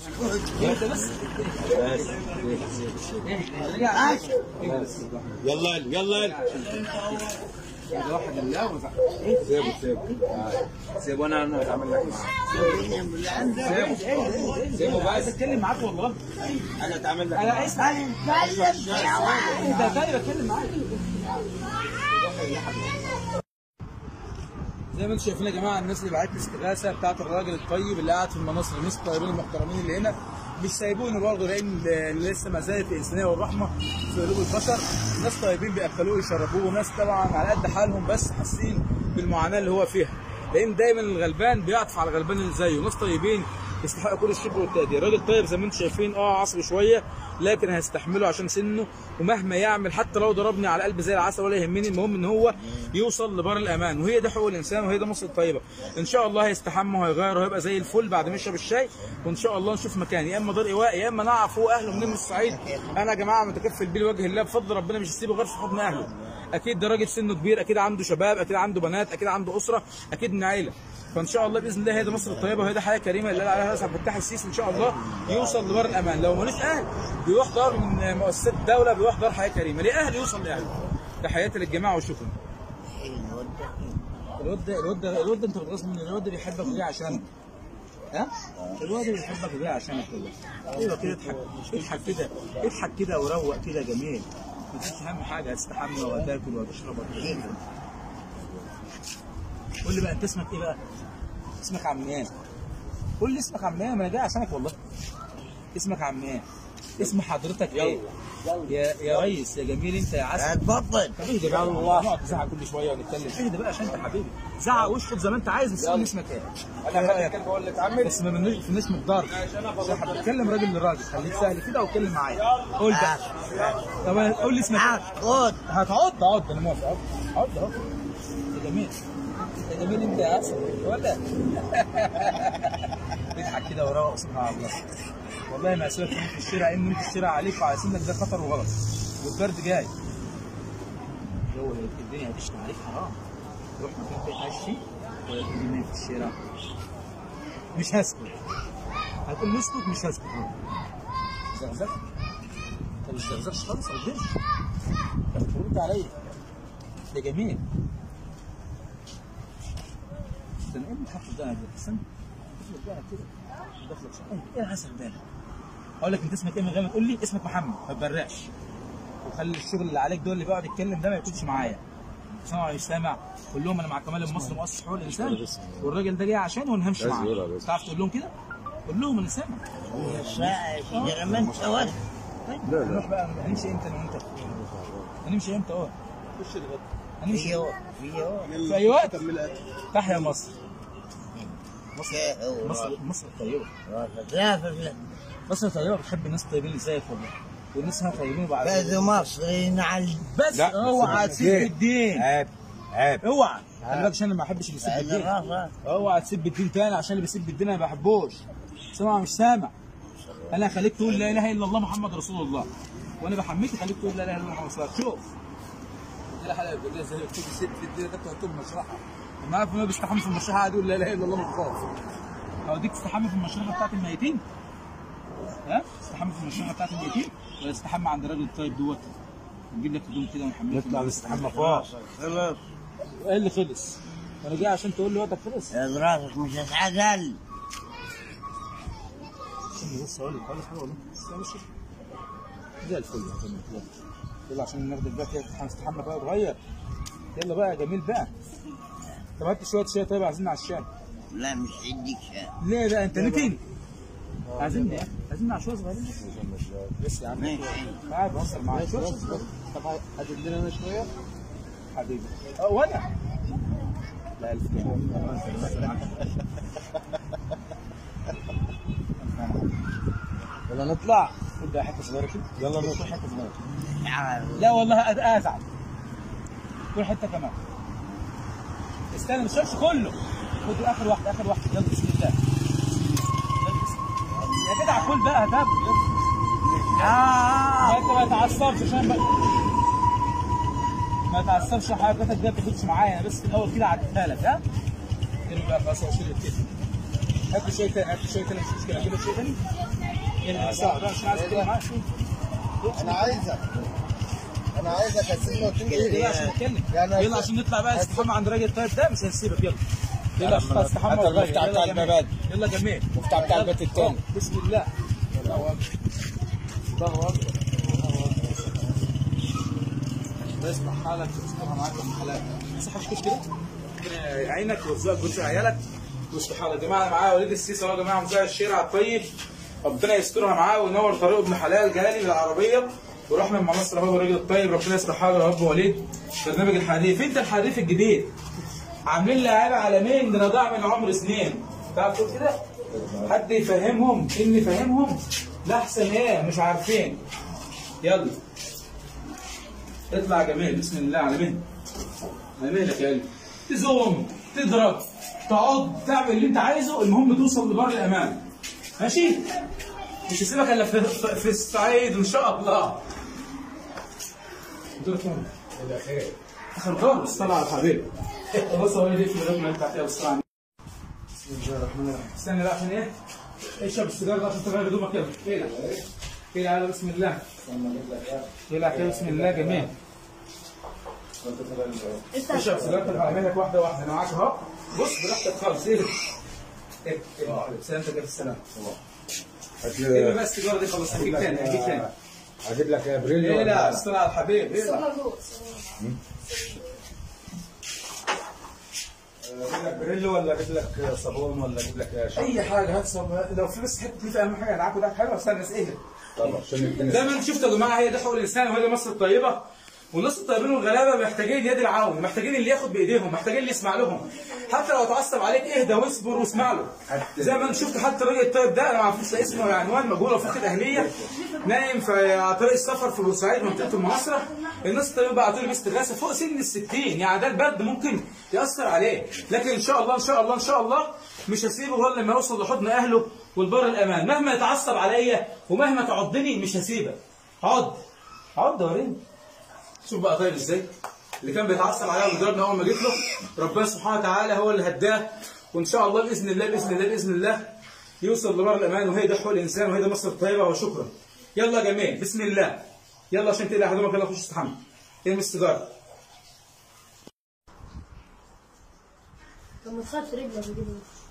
يلا يلا واحد الله وزع سيبه سيبه سيب وانا انا هتعمل لك معاه سيبه سيبه بس اتكلم معاك والله انا اتعامل لك انا اسمع انت تاني بتكلم معاك زي ما انتم شايفين يا جماعه الناس اللي بعت الاستغاثه بتاعت الراجل الطيب اللي قاعد في المناصر الناس الطيبين المحترمين اللي هنا مش سايبونه برضه لان لسه ما زالت الانسانيه والرحمه في قلوب البشر ناس طيبين بياكلوه ويشربوه وناس طبعا على قد حالهم بس حاسين بالمعاناه اللي هو فيها لان دايما الغلبان بيعطف على الغلبان اللي زيه ناس طيبين يستحقوا كل الشكر والتقدير راجل طيب زي ما انتم شايفين اه عصبي شويه لكن هيستحمله عشان سنه ومهما يعمل حتى لو ضربني على قلب زي العسل ولا يهمني المهم ان هو يوصل لبر الامان وهي ده حقوق الانسان وهي ده مصر الطيبه ان شاء الله هيستحمى وهيغير وهيبقى زي الفل بعد ما يشرب الشاي وان شاء الله نشوف مكان يا اما دار ايواء يا اما نعرف هو اهله منين من الصعيد انا يا جماعه متكفل بيه لوجه الله بفضل ربنا مش هسيبه غير في حضن اهله اكيد ده راجل سنه كبير اكيد عنده شباب اكيد عنده بنات اكيد عنده اسره اكيد من عيله فان شاء الله باذن الله هي ده مصر الطيبه وهي ده حياه كريمه اللي قال عليها عبد الفتاح السيسي ان شاء الله يوصل لبر الامان لو ملوش اهل بيروح دار من مؤسسات الدوله بيروح دار حياه كريمه ليه اهل يوصل لاهله تحياتي للجماعه وشكرا الواد ده الواد ده الواد ده انت بتغصب منه الواد ده بيحبك وجاي عشانك ها؟ الواد ده بيحبك وجاي عشانك والله ايوه كده اضحك اضحك كده اضحك كده وروق كده جميل ما تنساش اهم حاجه هتستحمى وهتاكل وهتشرب وهتغير قول لي بقى انت اسمك ايه بقى؟ اسمك عميان قول لي اسمك عميان ما انا جاي عشانك والله اسمك عميان اسم حضرتك ايه؟ يا يا ريس يا جميل انت يا عسل اتفضل طب اهدى بقى والله نقعد نزعق كل شويه ونتكلم اهدى بقى عشان انت حبيبي زعق واشخط زي ما انت عايز بس قول لي اسمك ايه؟ انا خدت الكلب اقول لك عمي بس ما منوش في ناس مقدار صح بتكلم راجل لراجل خليك سهل كده واتكلم معايا قول بقى طب أنا- قول لي اسمك ايه؟ خد هتقعد اقعد انا موافق اقعد اقعد اهو يا جميل يا جميل انت يا اسد ولا اضحك كده وروق سبحان الله والله ما اسوأ في الشارع ان انت الشارع عليك وعلى سنك ده خطر وغلط والبرد جاي جو الدنيا هتشتي عليك حرام تروح مكان فيه عايش فيه ولا تجي نايم في الشارع مش هسكت هتقول نسكت مش هسكت زغزغت طب مش زغزغش خالص ما تقدرش رد عليا ده جميل استنى ايه اللي حاطط ده استنى دخلك بقى كده دخلك شقة. ايه العسل ده اقول لك انت اسمك ايه من غير ما تقول لي اسمك محمد ما تبرقش وخلي الشغل اللي عليك دول اللي بيقعد يتكلم ده ما يكونش معايا سامع مش سامع قول لهم انا مع كمال مصر مؤسس حقوق الانسان والراجل ده جاي عشاني وانا همشي معاه تعرف تقول لهم كده؟ قول لهم انا سامع يا ما انت ولد نروح بقى هنمشي امتى انا وانت؟ هنمشي امتى اه؟ خش الغد هنمشي في يوم في يوم في اي وقت تحيا مصر مصر مصر مصر مصر طيبه لا لا مصر طيبه بتحب الناس الطيبين اللي زيك والله والناس هنا طيبين وبعد بعد مصر ينعل بس لا، اوعى بس تسيب الدين. الدين عيب عيب اوعى خلي بالك عشان انا ما بحبش اللي يسيب بعد الدين الرافع اوعى تسيب الدين تاني عشان اللي بيسيب الدين انا ما بحبوش سامع مش سامع انا خليك تقول لا اله الا الله محمد رسول الله وانا بحميك خليك تقول لا اله الا الله محمد رسول الله شوف دي حلقه بالله زي بتيجي ست في الدنيا ده بتوع المشرحه ما عارف ما بيستحمى في المشرحه قاعد يقول لا اله الا الله مخاف اوديك تستحمى في المشرحه بتاعت الميتين ها تستحمى في المشرحه بتاعت الميتين ولا تستحمى عند الراجل الطيب دوت نجيب لك هدوم كده ونحملك نطلع نستحمى فوق خلاص ايه اللي خلص؟ انا جاي عشان تقول لي وقتك خلص يا راسك مش هتعدل استنى بس اقول لك اقول لك حاجه والله استنى بس زي الفل يا فندم يلا يلا عشان ناخد بقى كده هنستحمى بقى اتغير يلا بقى يا جميل بقى طب هات لي شويه شاي طيب عايزين على الشاي لا مش عندك شيء ليه بقى انت نتين عايزين ايه؟ عايزين على شويه صغيرين بس يا عم ماشي تعال بهزر معايا شويه صغيرين طب هتدي لنا انا شويه حبيبي اه وانا لا الف يلا نطلع خد بقى حته صغيره كده يلا نطلع حته صغيره تعال لا والله أز- ازعل كل حته كمان استنى ما تشربش كله خد اخر واحده اخر واحده يلا بسم الله يلا بسم الله. يا جدع كل بقى هتاب ما انت ما تعصبش عشان بقى ما تعصبش حضرتك دي ما تاخدش معايا انا بس في الاول كده عديتها لك ها كده بقى خلاص هو شرب كده هات لي شويه تاني هات لي شويه تاني مش مشكله اجيب لك شويه تاني يلا ساعه ده عشان عايز اتكلم معاك انا عايزك انا عايزك اسيبني وتمشي يلا عشان نتكلم يعني يلا عشان نطلع بقى استحمى عند الراجل الطيب ده مش هنسيبك يلا يلا عشان تطلع استحمى هات والله. المفتاح يلا بتاع جميل. الباب. يلا جميل المفتاح بتاع يلا. البيت التاني. بسم الله الله اكبر الله اكبر الله اكبر اسمع حالك واستحمى معاك من حالك صح مش كده ربنا يعينك ويرزقك ويرزق عيالك واصلح حالك يا جماعه معايا وليد السيسي اهو يا جماعه مذيع الشارع الطيب ربنا يسترها معاه وينور طريقه ابن حلال جالي بالعربيه وراح من مصر اهو الراجل الطيب ربنا يصلح حاله يا رب وليد برنامج الحديث انت الحديث الجديد عاملين لعيبه عالمين ده انا ضاع من عمر سنين تعرف تقول كده حد يفهمهم ان يفهمهم لا احسن ايه مش عارفين يلا اطلع جميل بسم الله على مهلك على مهلك يا قلبي تزوم تضرب تقعد تعمل اللي انت عايزه المهم توصل لبر الامان ماشي مش هسيبك الا في, في, في الصعيد ان شاء الله دول كام؟ الاخير اخر خالص طلع على الحبيب بص هو يدي في الرقم اللي تحتها بالصلاه على بسم الله الرحمن الرحيم استنى بقى عشان ايه؟ اشرب السيجاره ده عشان تغير هدومك يلا كده كده يلا بسم الله يلا كده بسم الله جميل اشرب سيجارتك على مهلك واحده واحده انا معاك اهو بص براحتك خالص ايه ايه ايه سلامتك يا السلام ايه بقى السيجاره دي خلص هجيب تاني هجيب تاني هجيب لك يا بريل ايه لا استنى على الحبيب ايه لا اجيب لك بريل ولا اجيب لك صابون ولا اجيب لك شاي اي حاجه هات صب- لو في بس حته في اهم حاجه العكو ده حلو استنى بس ايه طبعا عشان الدنيا زي ما انتم شفتوا يا جماعه هي ده حقوق الانسان وهي دي مصر الطيبه والناس الطيبين والغلابه محتاجين يد العون محتاجين اللي ياخد بايديهم محتاجين اللي يسمع لهم حتى لو اتعصب عليك اهدى واصبر واسمع له زي ما انت شفت حتى الراجل الطيب ده انا ما اعرفش لا اسمه ولا عنوان مجهول وفي اهليه نايم في على طريق السفر في بورسعيد منطقه المناصره الناس الطيبه بعتوا لي استغاثه فوق سن ال 60 يعني ده البرد ممكن ياثر عليه لكن ان شاء الله ان شاء الله ان شاء الله مش هسيبه غير لما يوصل لحضن اهله والبر الامان مهما يتعصب عليا ومهما تعضني مش هسيبك عض عض وريني شوف بقى طيب ازاي اللي كان بيتعصب عليا ويضربني اول ما جيت له ربنا سبحانه وتعالى هو اللي هداه وان شاء الله باذن الله باذن الله باذن الله يوصل لبر الامان وهي ده حقوق الانسان وهي ده مصر الطيبه وشكرا يلا يا جميل بسم الله يلا عشان تقلع هدومك يلا خش استحمى ارمي السيجاره لما تخاف رجلك كده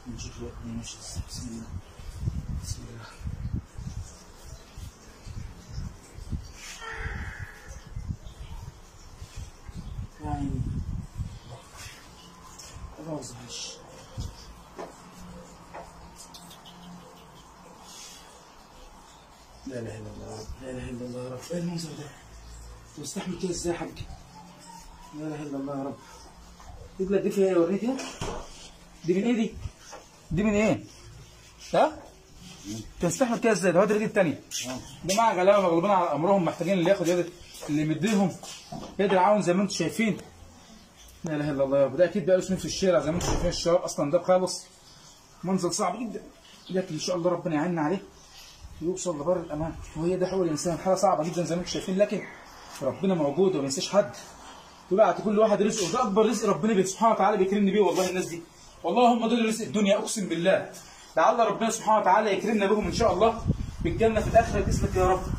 لا اله الا الله لا اله الا الله يا رب ايه المنظر ده تستحمل كده ازاي يا حاج لا اله الا الله يا رب رجلك دي فيها ايه وريتها دي من ايه دي دي من ايه ها تستحمل كده ازاي ده هو دي الرجل الثانيه جماعه غلابه مغلوبين على امرهم محتاجين اللي ياخد يد اللي يمديهم يد العون زي ما انتم شايفين لا اله الا الله يا رب ده اكيد بقى سنين في الشارع زي ما انتم شايفين الشباب اصلا ده خالص منظر صعب جدا لكن ان شاء الله ربنا يعيننا عليه يوصل لبر الامان وهي ده حقوق الانسان حاله صعبه جدا زي ما انتم شايفين لكن ربنا موجود وما ينساش حد وبعت كل واحد رزقه وده اكبر رزق ربنا بي- سبحانه وتعالى بيكرمني بيه والله الناس دي والله هم دول رزق الدنيا اقسم بالله لعل ربنا سبحانه وتعالى يكرمنا بهم ان شاء الله بالجنه في الاخره باسمك يا رب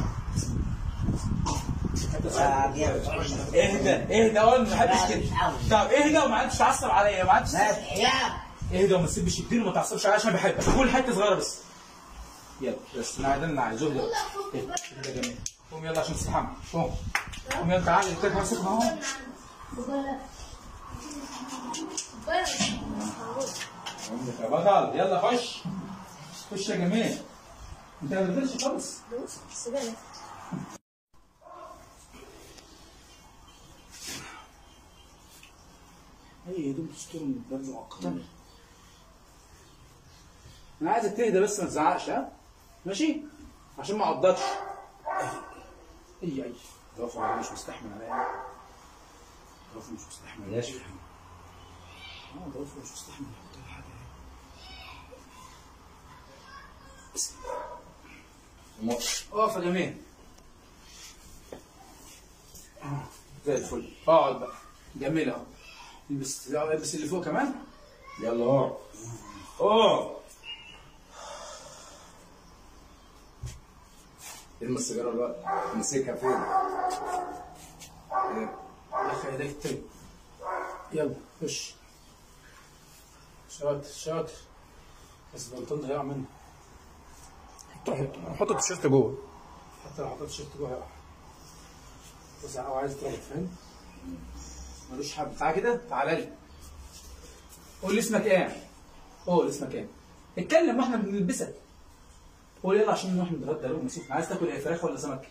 اهدى اهدى اول ما حدش كده طب اهدى وما عادش تعصب عليا ما عادش اهدى وما تسيبش الدين وما تعصبش عليا عشان بحبك كل حته صغيره بس يلا بس انا عايزين عايزوه يلا كده جميل قوم يلا عشان تستحمى قوم قوم يلا تعالى الكتاب ماسك اهو يا بطل يلا خش خش يا جميل انت ما بتقدرش خالص اي هدوم تستر من البرد مؤقتا انا عايزك تهدى بس ما تزعقش ها ماشي عشان ما اعضكش اي اي رافع عليا مش مستحمل عليا رافع مش مستحمل ليش اه ده رافع مش مستحمل يحط لي حاجه بسم الله اقف يا جميل آه، زي الفل اقعد بقى جميل اهو البس البس اللي فوق كمان يلا اقعد اه ارمي السيجاره بقى امسكها فين؟ إيه؟ دخل ايديك التاني يلا خش شاطر شاطر بس البنطلون ده هيقع منك حط حط حط التيشيرت جوه حتى لو حطيت التيشيرت جوه هيقع بس هو عايز تروح فاهم ملوش حب تعالى كده تعالى لي قول لي اسمك ايه قول اسمك ايه اتكلم واحنا بنلبسك قول يلا عشان نروح نتغدى لو مسوك عايز تاكل ايه فراخ ولا سمك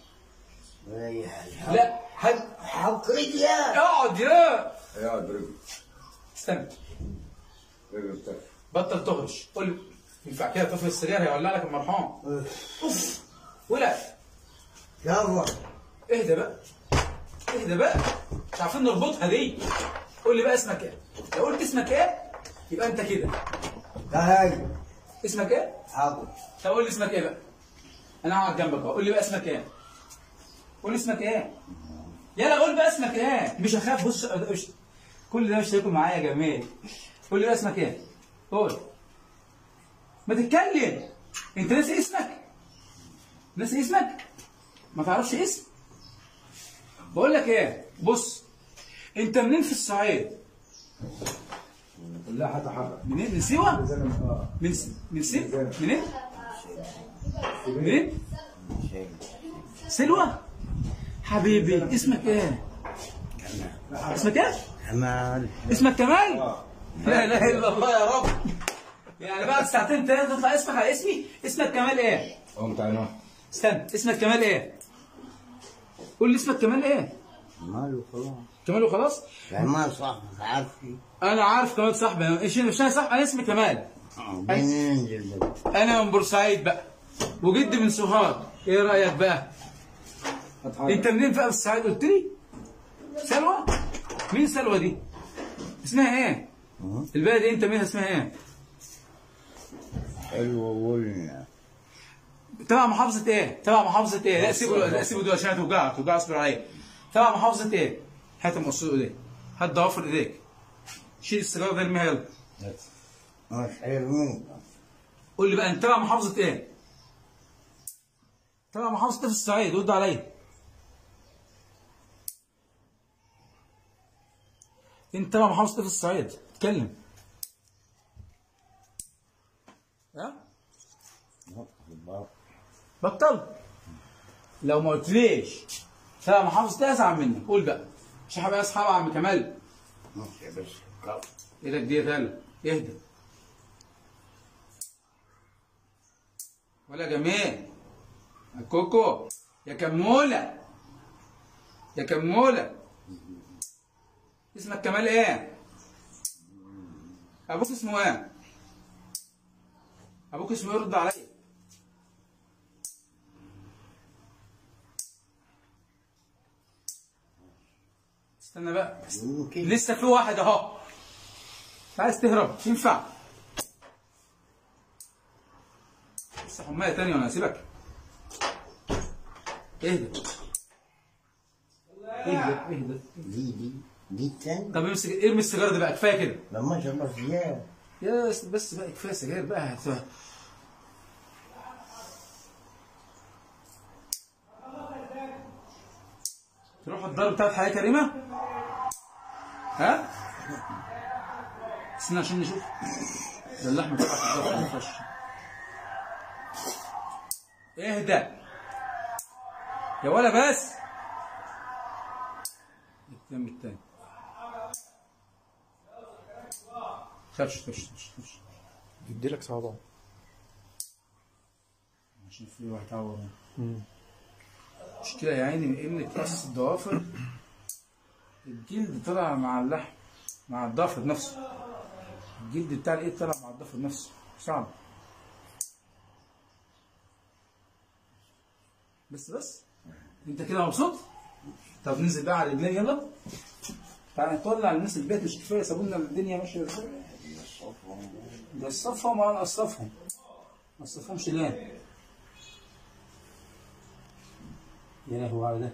لا هل حقريك يا اقعد يا اقعد برجل استنى رجل بتاعك بطل تهرش قول لي ينفع كده طفل السرير هيولع لك المرحوم اوف ولع يلا اهدى بقى اهدى بقى مش عارفين نربطها دي قول لي بقى اسمك ايه لو قلت اسمك ايه يبقى انت كده تعال اسمك ايه حاضر طب قول لي اسمك ايه بقى انا هقعد جنبك اهو قول لي بقى اسمك ايه قول لي اسمك ايه يلا قول بقى اسمك ايه مش هخاف بص مش- كل ده مش هياكل معايا يا جمال قول لي بقى اسمك ايه قول ما تتكلم انت ناسي اسمك ناسي اسمك ما تعرفش اسم بقول لك ايه بص انت منين في الصعيد لا هتحرك منين من سيوه اه من س... من سيوه منين منين سلوى حبيبي اسمك ايه اسمك ايه كمال اسمك كمال لا اله الا الله يا رب يعني بعد ساعتين ثلاثه تطلع اسمك على اسمي اسمك كمال ايه قوم تعالى استنى اسمك كمال ايه قول لي اسمك كمال ايه كمال وخلاص كمال وخلاص كمال صاحبك عارفي انا عارف كمال صاحبي أنا- ايش مش انا صاحبي انا اسمي كمال بين ننزل بقى. انا من بورسعيد بقى وجدي من سوهاج ايه رايك بقى انت منين بقى في الصعيد قلت لي سلوى مين سلوى دي اسمها ايه أه. البلد دي انت مين اسمها ايه حلوة وقلنا تبع محافظه ايه تبع محافظه ايه لا سيبه لا سيبه دول عشان توجعك توجع اصبر عليا تبع محافظه ايه هات مقصود ايديك هات ضوافر ايديك شيل السيجاره ده ارميها يلا مش حيرميك قول لي بقى انت تبع محافظه ايه تبع محافظه ايه في الصعيد رد عليا انت تبع محافظه ايه في الصعيد اتكلم ها بطل لو ما قلتليش تبع محافظه ايه ازعل منك قول بقى مش هبقى اصحاب عم كمال مش بس كف. ايدك دي يلا اهدى ولا جمال يا كوكو يا كمولة يا كمولة اسمك كمال ايه؟ ابوك اسمه ايه؟ ابوك اسمه ايه رد عليا استنى بقى ممكن لسه في واحد اهو عايز تهرب ينفع لسه حمايه تانية وانا هسيبك اهدى اهدى اهدى دي دي دي التاني طب امسك ارمي السيجاره دي بقى كفايه كده لما شرب زيادة يا بس بس بقى كفايه سجاير بقى هت- تروح الدار بتاعت حياة كريمة ها استنى عشان نشوف ده اللحمة بتاعت الدار ما ينفعش اهدى يا ولا بس التاني التاني خفش خفش خفش خفش يديلك صعوبة عشان في واحد عور مشكلة يا عيني ان تقص الضوافر الجلد طلع مع اللحم مع الضفر نفسه الجلد بتاع الايد طلع مع الضفر نفسه صعب بس بس انت كده مبسوط طب ننزل بقى على رجلين يلا تعالى نطلع الناس البيت مش كفايه سابونا الدنيا ماشيه ازاي ده الصفهم وانا اصطفهم ما اصطفهمش ليه يا لهوي على ده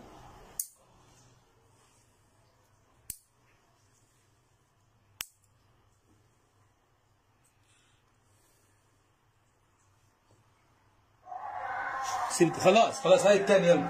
سبت خلاص خلاص هاي التاني يلا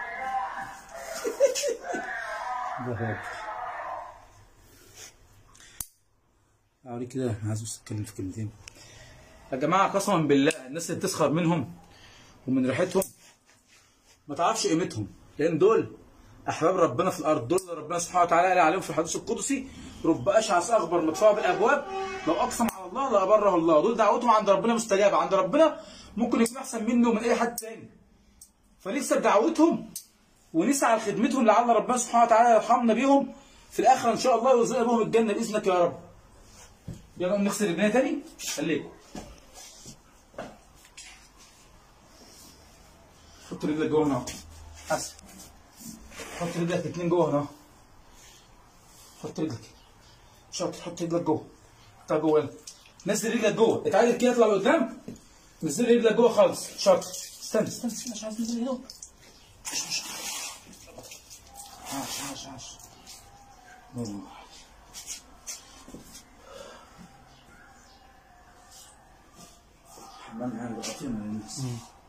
اوريك كده انا عايز بس اتكلم في كلمتين يا جماعه قسما بالله الناس اللي بتسخر منهم ومن ريحتهم ما تعرفش قيمتهم لان دول احباب ربنا في الارض دول اللي ربنا سبحانه وتعالى قال عليهم في الحديث القدسي رب اشعث اخبر مدفوع بالابواب لو اقسم على الله لابره الله دول دعوتهم عند ربنا مستجابه عند ربنا ممكن يكون احسن منه ومن اي حد تاني فنكسب دعوتهم ونسعى لخدمتهم لعل ربنا سبحانه وتعالى يرحمنا بيهم في الاخره ان شاء الله ويرزقنا بهم الجنه باذنك يا رب يلا نقوم نغسل رجلنا تاني خليكم حط رجلك جوه هنا حسن حط رجلك اتنين جوه هنا حط رجلك شاطر حط رجلك جوه حطها جوه يلا نزل رجلك جوه اتعادل كده اطلع لقدام نزل رجلك جوه خالص شاطر استنى استنى استنى عشان عايز تنزل هنا عاش عاش عاش عاش عاش والله. حمام عام بقطيع من الناس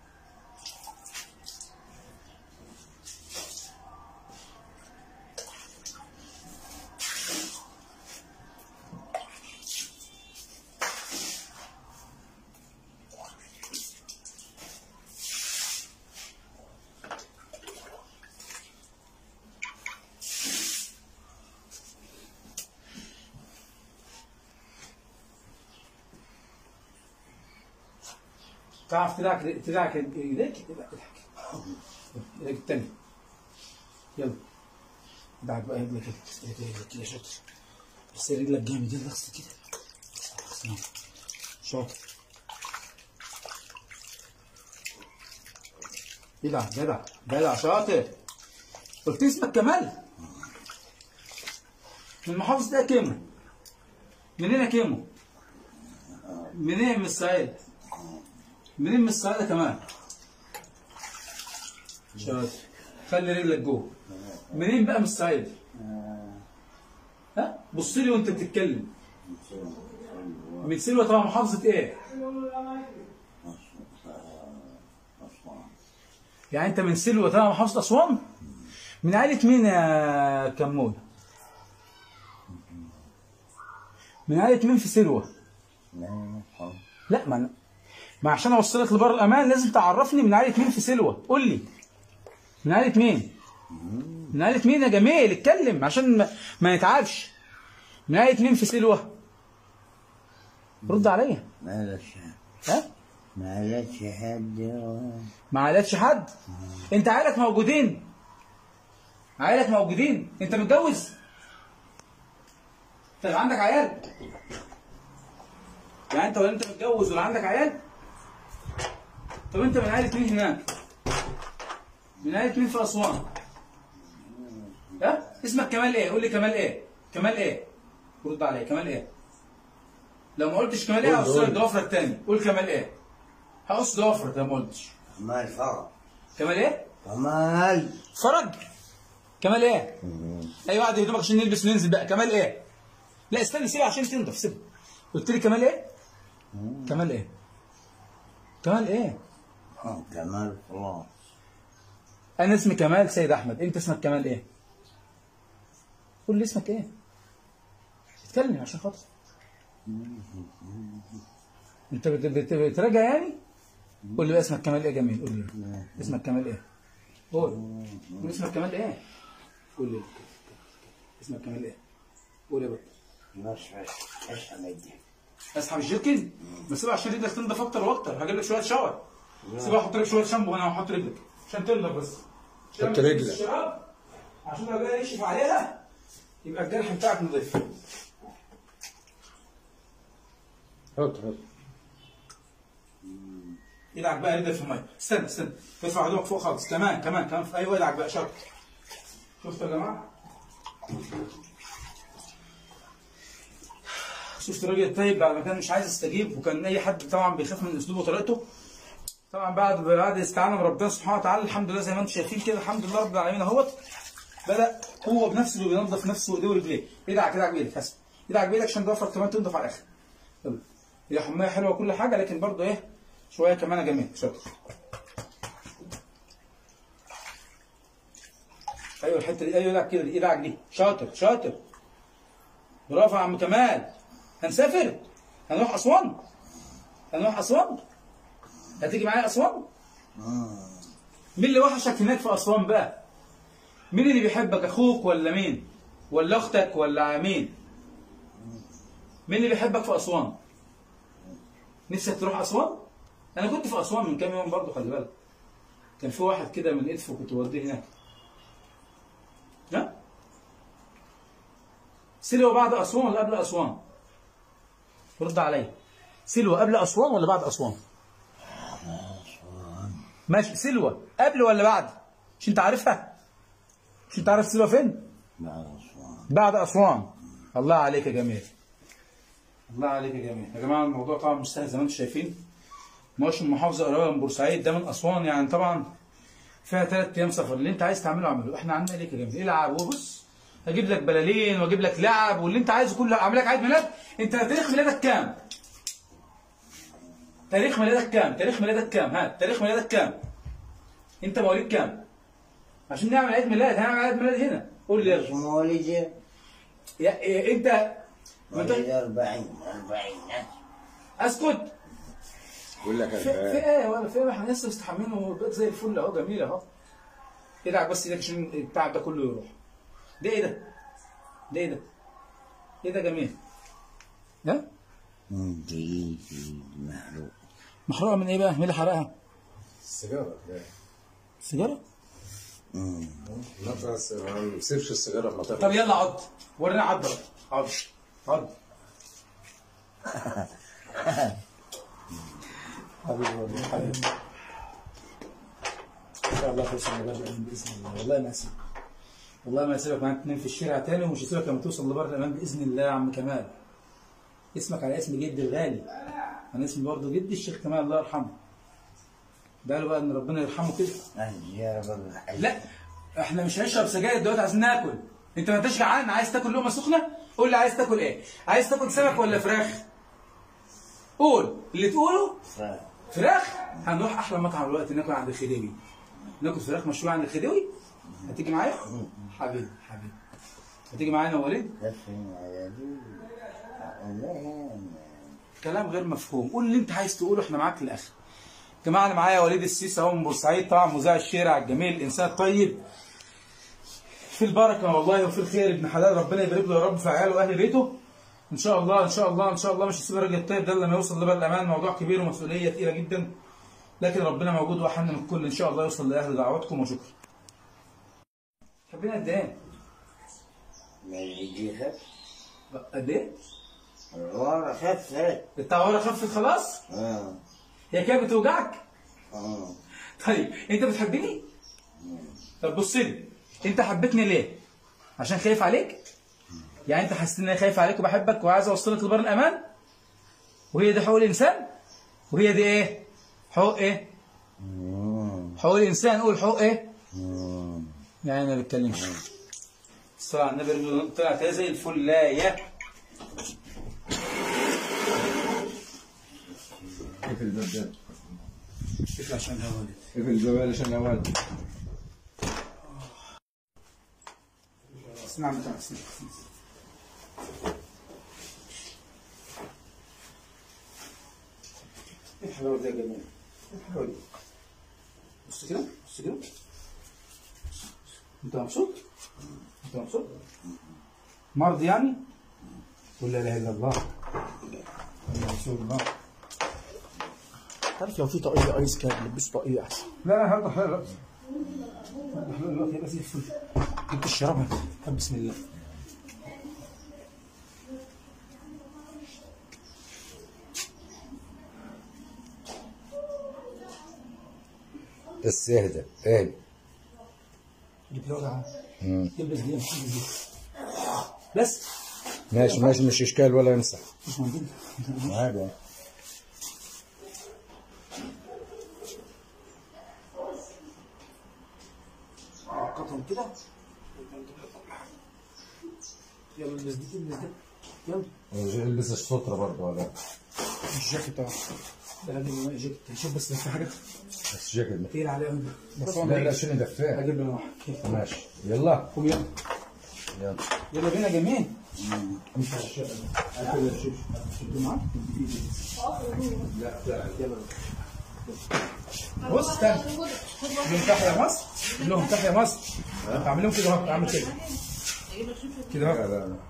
تعرف تدعك تدعك ايديك اضحك ايديك التانية يلا ادعك بقى رجلك كده ايديك رجلك كده شاطر بس رجلك جامد يلا اغسل كده اغسل. شاطر جدع جدع جدع شاطر قلت اسمك كمال من محافظة ايه كيمو منين يا كيمو منين من الصعيد منين من الصعيد كمان شاطر خلي رجلك جوه منين بقى من الصعيد ها بص لي وانت بتتكلم من سلوى طبعا محافظة ايه يعني انت من سلوى طبعا محافظة اسوان من عائلة مين يا كمون من عائلة مين في سلوى لا ما أنا- ما عشان اوصلك لبر الامان لازم تعرفني من عائله مين في سلوى قول لي من عائله مين من عائله مين يا جميل اتكلم عشان ما, ما نتعبش من عائله مين في سلوى رد عليا معلش ها معلش حد ما عائلتش حد انت عائلك موجودين عائلك موجودين انت متجوز طيب عندك عيال يعني انت ولا انت متجوز ولا عندك عيال طب انت من عائله مين هناك من عائله مين في اسوان ها اسمك كمال ايه قول لي كمال ايه كمال ايه رد عليا كمال ايه لو ما قلتش كمال ايه هقص لك ضوافرك تاني قول كمال ايه هقص ضوافرك لو ما قلتش كمال فرج كمال ايه كمال فرج كمال ايه اي واحد هدومك عشان نلبس وننزل بقى كمال ايه لا استنى سيبها عشان تنضف سيبها قلت لي كمال ايه كمال ايه كمال ايه آه، كمال خلاص انا اسمي كمال سيد احمد انت اسمك كمال ايه قول لي اسمك ايه اتكلم عشان خاطر انت بت- بت- بتراجع يعني قول لي بقى اسمك كمال ايه جميل قول لي اسمك كمال ايه قول قول اسمك كمال ايه قول لي اسمك كمال ايه قول يا بطل مش ايش عملت اسحب الجيركن بس سيبها عشان رجلك تنضف اكتر واكتر هجيب لك شويه شاور سيبها احط لك شويه شامبو هنا واحط رجلك عشان تنضف بس حط رجلك. الشراب عشان لو جاي يكشف عليها يبقى الجرح بتاعك نضيف حط حط ادعك بقى رجلك في الميه استنى استنى ترفع هدومك فوق خالص كمان كمان كمان في ايوه ادعك بقى شاطر شفتوا يا جماعه شفت الراجل الطيب بعد ما كان مش عايز يستجيب وكان اي حد طبعا بيخاف من اسلوبه وطريقته طبعا بعد بعد استعانه بربنا سبحانه وتعالى الحمد لله زي ما انتم شايفين كده الحمد لله رب العالمين اهوت بدا هو بنفسه اللي بينظف نفسه وايديه ورجليه ادعك ادعك بايدك حسب ادعك بايدك عشان ضفرك كمان تنضف على الاخر يلا هي حمايه حلوه وكل حاجه لكن برضه ايه شويه كمان يا جميل شاطر ايوه الحته دي ايوه ايدك كده دي ايدك دي شاطر شاطر برافو يا عم كمال هنسافر هنروح اسوان هنروح اسوان هتيجي معايا اسوان مين اللي وحشك هناك في اسوان بقى مين اللي بيحبك اخوك ولا مين ولا اختك ولا مين مين اللي بيحبك في اسوان نفسك تروح اسوان انا كنت في اسوان من كام يوم برضه خلي بالك كان في واحد كده من ادفو كنت بوديه هناك ها سلوى بعد اسوان ولا قبل اسوان رد عليا سلوى قبل اسوان ولا بعد اسوان ماشي سلوى قبل ولا بعد مش انت عارفها مش انت عارف سلوى فين بعد أسوان بعد اسوان الله عليك يا جميل الله عليك يا جميل يا جماعه الموضوع طبعا مش سهل زي ما انتم شايفين مش من محافظه قريبه من بورسعيد ده من اسوان يعني طبعا فيها ثلاث ايام سفر اللي انت عايز تعمله اعمله احنا عندنا ليك يا جميل العب وبص هجيب لك بلالين واجيب لك لعب واللي انت عايزه كله اعمل لك عيد ميلاد انت تاريخ ميلادك كام تاريخ ميلادك كام تاريخ ميلادك كام ها تاريخ ميلادك كام انت مواليد كام عشان نعمل عيد ميلاد هنعمل عيد ميلاد هنا قول لي يلا شو مواليدي؟ يا إيه انت مواليد 40 40 اسكت بقول لك في, في ايه ولا في ايه احنا لسه مستحملين وبقيت زي الفل اهو جميل اهو ادعك بس ايدك عشان التعب ده كله يروح ده ايه ده؟ ده ايه ده؟ ايه ده جميل؟ ها؟ دقيق محروق محروقه من ايه بقى؟ مين اللي حرقها؟ السيجاره لا سيجاره؟ لا بس ما نسيبش السيجاره في مطار طب يلا عض ورينا عض بقى عض عض حبيبي والله حبيبي ان شاء الله توصل لبر الامان باذن الله والله ما اسيبك والله ما اسيبك معاك اتنين في الشارع تاني ومش هسيبك لما توصل لبر الامان باذن الله يا عم كمال اسمك على اسم جدي الغالي انا اسمي برضه جدي الشيخ كمال الله يرحمه ده له بقى ان ربنا يرحمه كده يا رب الحي لا احنا مش هنشرب سجاير دلوقتي عايزين ناكل انت ما انتش جعان عايز تاكل لقمه سخنه قول لي عايز تاكل ايه عايز تاكل سمك ولا فراخ قول اللي تقوله فراخ هنروح احلى مطعم دلوقتي ناكل عند الخديوي ناكل فراخ مشويه عند الخديوي هتيجي معايا حبيبي حبيبي هتيجي معانا يا وليد دفن على دي كلام غير مفهوم قول اللي انت عايز تقوله احنا معاك للاخر جماعه انا معايا وليد السيسي اهو من بورسعيد طبعا مذيع الشارع الجميل الانسان الطيب في البركه والله وفي الخير ابن حلال ربنا يبارك له يا رب في عياله واهل بيته ان شاء الله ان شاء الله ان شاء الله مش هسيب الراجل الطيب ده لما يوصل لبر الامان موضوع كبير ومسؤوليه ثقيله جدا لكن ربنا موجود واحن من الكل ان شاء الله يوصل لاهل دعواتكم وشكرا حبينا قد ايه؟ ما يجي خف قد ايه؟ الورا خفت التعويره خفت خلاص؟ اه هي كده بتوجعك؟ اه طيب انت بتحبني؟ طب بص لي انت حبيتني ليه؟ عشان خايف عليك؟ يعني انت حسيت ان انا خايف عليك وبحبك وعايز اوصلك لبر الامان؟ وهي دي حقوق الانسان؟ وهي دي ايه؟ حقوق ايه؟ حقوق الانسان قول حقوق ايه؟ يعني ما بتكلمش الصلاة على النبي طلعت زي الفلاية اقفل الباب ده شوف عشان الهوا دي اقفل الباب عشان اول اسمع بتاع اسمع ايه الحلاوه دي يا جماعه ايه الحلاوه دي بص كده بص كده انت مبسوط انت مبسوط مرضي يعني قول لا اله الا الله يا رسول الله تعرف لو في طاقية ايس كان لبسه طاقية احسن لا لا هذا حلو هذا حلو دلوقتي يبقى زي الفل جبت الشراب طب بسم الله بس اهدى اهدى جيب لي وجعه البس دي البس دي بس ماشي ماشي مش اشكال ولا يمسح مش موجود هذا عقدهم كده يلا البس دي البس دي يلا البس السترة برضه ولا الجاكيت اهو ده راجل جيت شوف بس في حاجه بس جاكيت ده. تقيل عليه قوي بس لا لا شنو دفاه هجيب له واحد ماشي يلا قوم يلا يلا يلا بينا جميل انت شوف شوف شوف معاك بص استنى قول لهم تحيا مصر قول لهم تحيا مصر اعمل لهم كده اهو اعمل كده كده لا اهو لا لا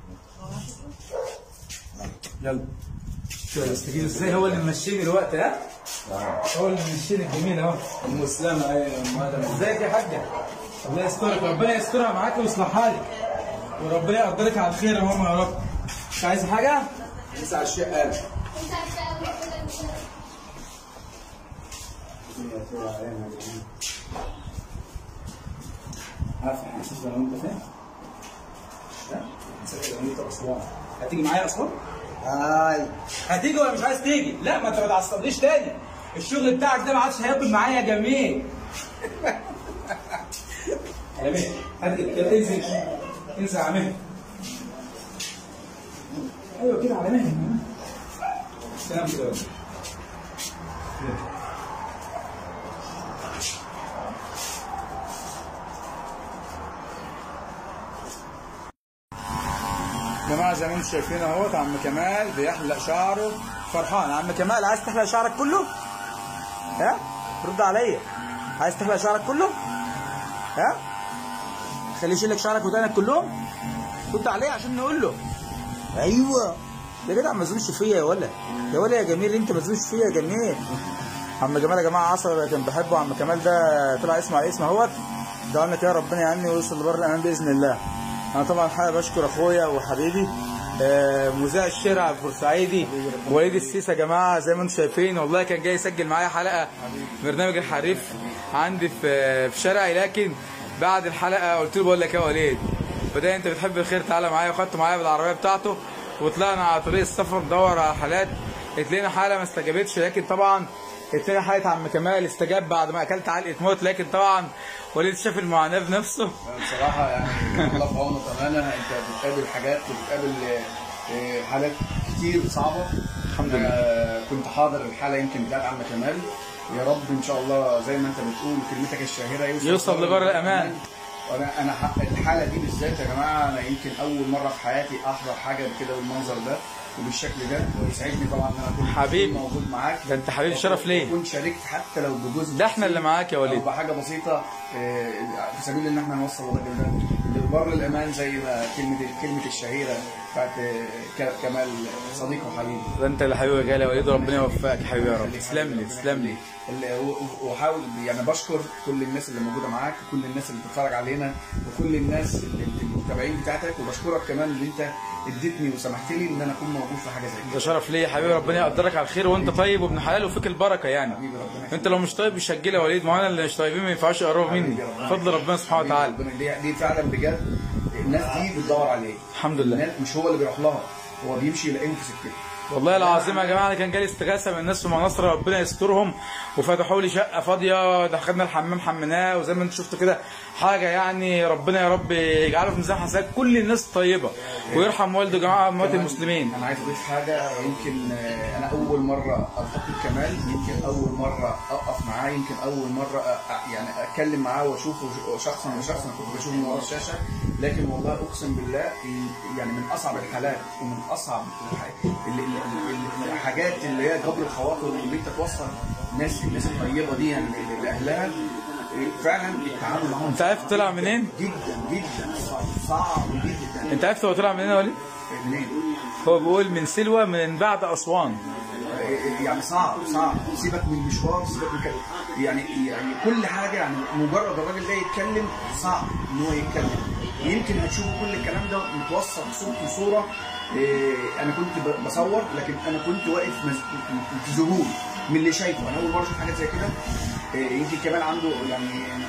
يلا شوف الاستجيب ازاي هو اللي ممشيني الوقت ها هو اللي ممشيني الجميل اهو ام اسلامه ايوه ازيك يا حاجه الله يسترك ربنا يسترها معاك ويصلحها لك وربنا يقدرك على الخير يا ماما يا رب مش عايز حاجه؟ تسع الشقة ألف عارف احساس لو انت فاهم؟ لا احساس لو انت اسوان هتيجي معايا اسوان؟ هاي هتيجي ولا مش عايز تيجي؟ لا ما انت ما تعصبنيش تاني الشغل بتاعك ده ما عادش هياكل معايا يا جميل يا جميل هات كده كده انزل انزل على مهلك ايوه كده على مهلك سلام كده بس. كده. يا جماعه زي ما انتم شايفين اهوت عم كمال بيحلق شعره فرحان عم كمال عايز تحلق شعرك كله؟ ها؟ رد عليا عايز تحلق شعرك كله؟ ها؟ خليه يشيل لك شعرك ودانك كلهم؟ رد عليا عشان نقول له ايوه يا جدع ما تزومش فيا يا ولا يا ولا يا جميل انت ما تزومش فيا يا جميل عم جمال يا جماعه عصر كان بحبه عم كمال ده طلع اسمه على اسمه اهوت ده لنا كده ربنا يعني ويوصل لبر الامان باذن الله انا طبعا حابب اشكر اخويا وحبيبي آه، مذيع الشارع البورسعيدي وليد السيسي يا جماعه زي ما انتم شايفين والله كان جاي يسجل معايا حلقه برنامج الحريف عندي في في شارعي لكن بعد الحلقه قلت له بقول لك يا وليد بدأ انت بتحب الخير تعالى معايا وخدته معايا بالعربيه بتاعته وطلعنا على طريق السفر ندور على حالات اتلقينا حاله ما استجابتش لكن طبعا اتلقينا حاله عم كمال استجاب بعد ما اكلت علقه موت لكن طبعا وليد شاف المعاناه بنفسه بصراحة يعني الله في عونك أمانة أنت بتقابل حاجات وبتقابل آه، آه، حالات كتير صعبة الحمد لله كنت حاضر الحالة يمكن بتاعت عم كمال يا رب إن شاء الله زي ما أنت بتقول كلمتك الشهيرة يوصل, يوصل لبر الأمان. وانا انا ح- الحاله دي بالذات يا جماعه انا يمكن اول مره في حياتي احضر حاجه كده بالمنظر ده وبالشكل ده ويسعدني طبعا ان انا اكون حبيبي. موجود معاك ده انت حبيبي شرف ليه كنت شاركت حتى لو بجزء ده احنا اللي معاك يا او وليد بحاجه بسيطه آه، في سبيل ان احنا نوصل الراجل ده لبر الامان زي ما كلمه كلمه الشهيره بتاعت آه، ك- كمال صديق وحبيبي ده انت اللي حبيبي يا غالي يا وليد وربنا يوفقك يا حبيبي يا رب تسلم لي تسلم لي اللي- و- و- وحاول يعني بشكر كل الناس اللي موجوده معاك وكل الناس اللي بتتفرج علينا وكل الناس اللي المتابعين بتاعتك وبشكرك كمان ان انت اديتني وسمحت لي ان انا اكون موجود في حاجه زي ده كده شرف ليا يا حبيبي ربنا يقدرك على الخير وانت طيب وابن حلال وفيك البركه يعني حبيبي ربنا يخليك. انت لو مش طيب مش هتجيلي يا وليد ما انا اللي مش طيبين ما ينفعش يقربوا مني بفضل ربنا سبحانه وتعالى ربنا دي, دي فعلا بجد الناس دي بتدور عليه الحمد لله الناس مش هو اللي بيروح لها هو بيمشي يلاقيهم في سكته والله العظيم يا جماعه انا كان جالي استغاثه من الناس في مناصر ربنا يسترهم وفتحوا لي شقه فاضيه دخلنا الحمام حميناه وزي ما انتم شفتوا كده حاجه يعني ربنا يا رب يجعله في ميزان حسنات كل الناس طيبه ويرحم والده يا جماعه اموات كمان المسلمين انا عايز اضيف حاجه يمكن آه، انا اول مره التقي بكمال يمكن اول مره اقف معاه يمكن اول مره أ- أ- يعني اتكلم معاه واشوفه شخصا لشخص انا كنت بشوفه من ورا الشاشه لكن والله اقسم بالله يعني من اصعب الحالات ومن اصعب الح- ال- ال- ال- الحاجات اللي هي جبر الخواطر اللي انت توصل الناس الناس الطيبه دي يعني ل- لاهلها فعلا التعامل معاهم انت عارف طلع منين؟ جدا جدا صعب صعب جدا انت عرفت هو طلع منين يا وليد؟ منين؟ هو بيقول من سلوى من بعد اسوان يعني صعب صعب سيبك من المشوار سيبك من كده يعني يعني كل حاجه يعني مجرد الراجل ده يتكلم صعب ان هو يتكلم يمكن هتشوفوا كل الكلام ده متوصل صوت وصوره إيه، انا كنت ب- بصور لكن انا كنت واقف مز- في ذهول من اللي شايفه انا اول مره اشوف حاجات زي كده إيه، يمكن كمان عنده يعني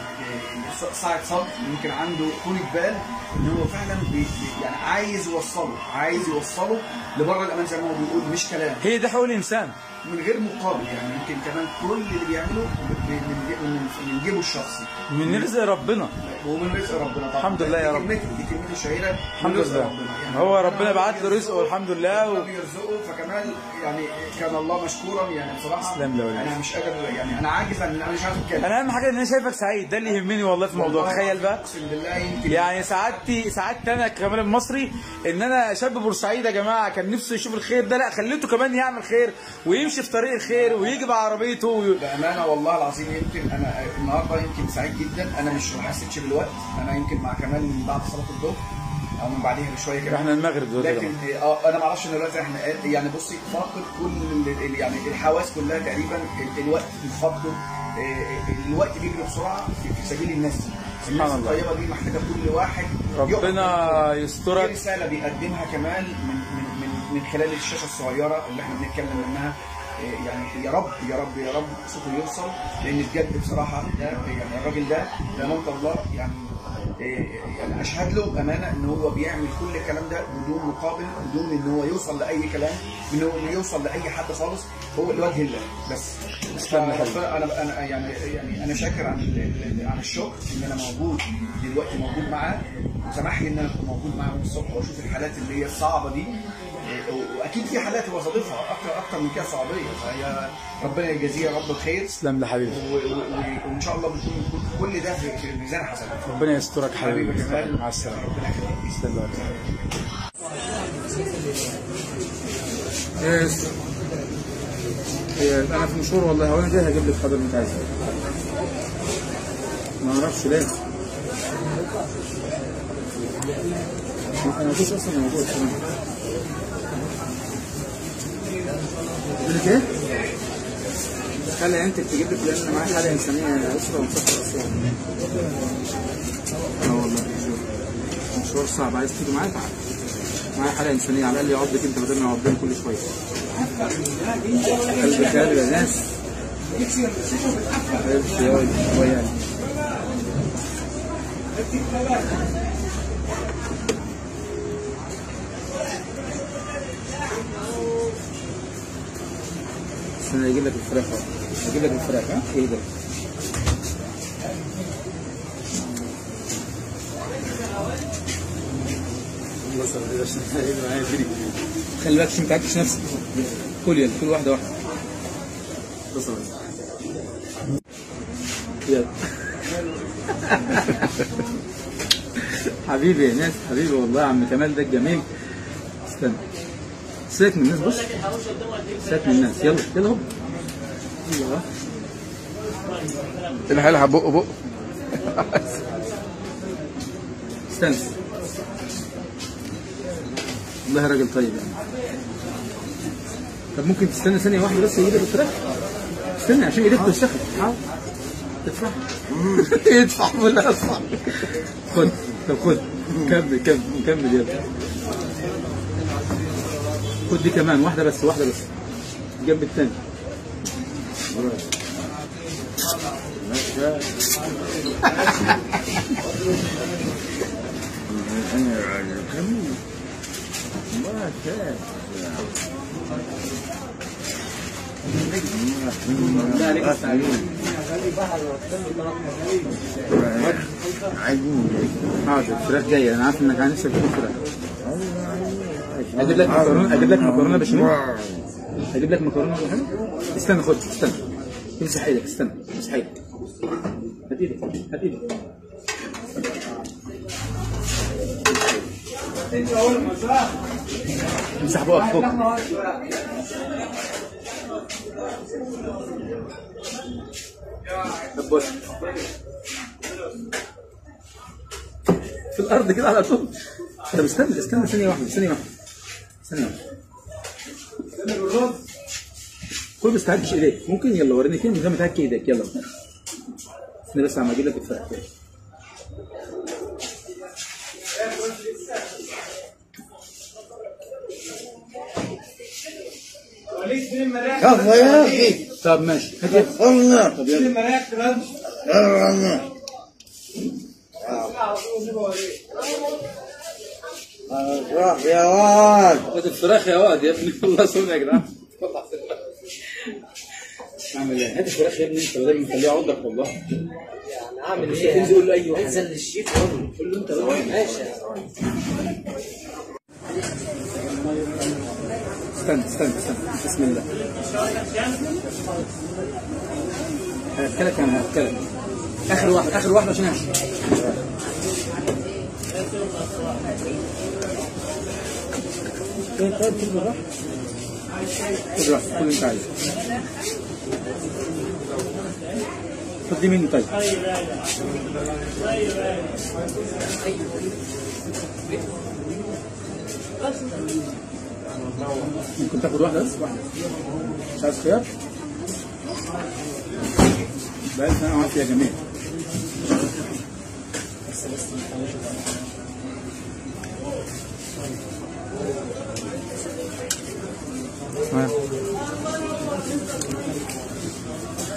إيه، ساعة صبر يمكن عنده طولة بال ان هو فعلا بي بي- يعني عايز يوصله عايز يوصله لبره الامان زي ما هو بيقول مش كلام هي دي حقوق الانسان من غير مقابل يعني يمكن كمان كل اللي بيعمله ب- ب- من جي- من من جيبه الشخصي من رزق ربنا ومن رزق ربنا طبعا الحمد لله يا دي رب. كلمتي دي كلمتي الشهيره الحمد من رزق لله ربنا يعني هو ربنا بعت له رزقه والحمد لله و... الله بيرزقه فكمان يعني كان الله مشكورا يعني بصراحه تسلم له والله. انا مش قادر يعني انا عاجز عن انا مش عارف اتكلم انا اهم حاجه ان انا شايفك سعيد ده اللي يهمني والله في الموضوع والله تخيل بقى اقسم بالله يمكن يعني سعادتي سعادتي انا كمان المصري ان انا شاب بورسعيد يا جماعه كان نفسه يشوف الخير ده لا خليته كمان يعمل خير ويمشي في طريق الخير ويجي بعربيته وي... بامانه والله العظيم يمكن انا النهارده يمكن سعيد جدا انا مش ما حسيتش بالوقت انا يمكن مع كمان من بعد صلاه الظهر او من بعديها بشويه كمان احنا المغرب دلوقتي يا لكن جماعة. اه انا ما اعرفش ان دلوقتي احنا يعني بصي فاقد كل ال- ال- يعني الحواس كلها تقريبا ال- الوقت فاقده آه، الوقت بيجري بسرعه في في سبيل الناس الناس الله. الطيبه دي محتاجه كل واحد ربنا دي يسترك رساله بيقدمها كمان من من من من خلال الشاشه الصغيره اللي احنا بنتكلم منها إيه يعني يا رب يا رب يا رب صوته يوصل لان بجد بصراحه ده يعني الراجل ده ده نقطه الله يعني إيه يعني اشهد له بامانه ان هو بيعمل كل الكلام ده بدون مقابل بدون ان هو يوصل لاي كلام بدون انه يوصل لاي حد خالص هو لوجه الله بس فربنا- انا انا يعني يعني انا شاكر عن ال- ال- عن الشكر ان انا موجود دلوقتي موجود معاه وسمح لي ان انا اكون موجود معاه من الصبح واشوف الحالات اللي هي الصعبه دي إيه، واكيد في حالات هو صادفها اكتر اكتر من كده صعوبيه فهي ربنا يجازيه يا رب الخير تسلم لي حبيبي و- و- و- وان شاء الله بيكون يكون كل ده في في ميزان حسنات ربنا يسترك حبيبي حبيبي جمال مع السلامه ربنا يخليك تسلم لي يس هي انا في مشوار والله هو انا جاي هجيب لك حاضر انت عايزها ما اعرفش ليه انا مفيش اصلا موجود تقول لك ايه؟ خلي انت تجيب لك لان انا معايا حاله انسانيه اسره ومسافر اسوان اه والله مشوار مشوار صعب عايز تيجي معايا تعال معايا حاله انسانيه على الاقل يقعد لك انت بدل ما يقعد لنا كل شويه قلبك قادر يا ناس قلبك يا ولد شويه بس انا اجيب لك الفراخ اهو اجيب لك الفراخ ها ايه ده خلي بالك عشان ما تعكش نفسك كل يلا كل واحده واحده بص بص يلا حبيبي يا ناس حبيبي والله يا عم كمال ده الجميل استنى سيبك من الناس بص سيبك من الناس يلا يلا هوب يلا الحلها بق بق استنى والله راجل طيب يعني طب ممكن تستنى ثانية واحدة بس يجيب لك الفراخ استنى عشان ايديك تشتغل حاول تدفع يدفع ولا ادفع خد طب خد كمل كمل كمل يلا خد دي كمان واحدة بس واحدة بس جنب الثاني لا عليك السعيد حاضر الفراخ جاية أنا عارف إنك عن نفسك تاكل فراخ أجيب لك مكرونة أجيب لك مكرونة بشاميل أجيب لك مكرونة بشاميل استنى خد استنى امسح إيدك استنى امسح إيدك هات إيدك هات إيدك امسح بقك فوق طب بص في الارض كده على طول طب استنى استنى ثانيه واحده ثانيه واحده ثانيه واحده كل بس تعكش ايديك ممكن يلا وريني فين من غير ما تعكي ايديك يلا استنى بس عم اجيب لك الفرق كفى يا اخي طب ماشي هات يد. الله طب يلا الله راح يا واد هات الفراخ يا واد يا ابني الله يسلمك يا جدعان اعمل ايه؟ هات الفراخ يا ابني انت دايما مخليها عضك والله يعني اعمل ايه؟ انزل قول له اي واحد انزل للشيف قول له انت بقى ماشي استنى استنى استنى بسم الله هاكلك انا هاكلك اخر واحد اخر واحد عشان امشي طيب طيب كل بالراحه خد راحتك كل اللي انت عايزه خد دي مني طيب ممكن تاخد واحدة بس واحدة مش عايز خيار بقالي سنة عملت يا جميل ها.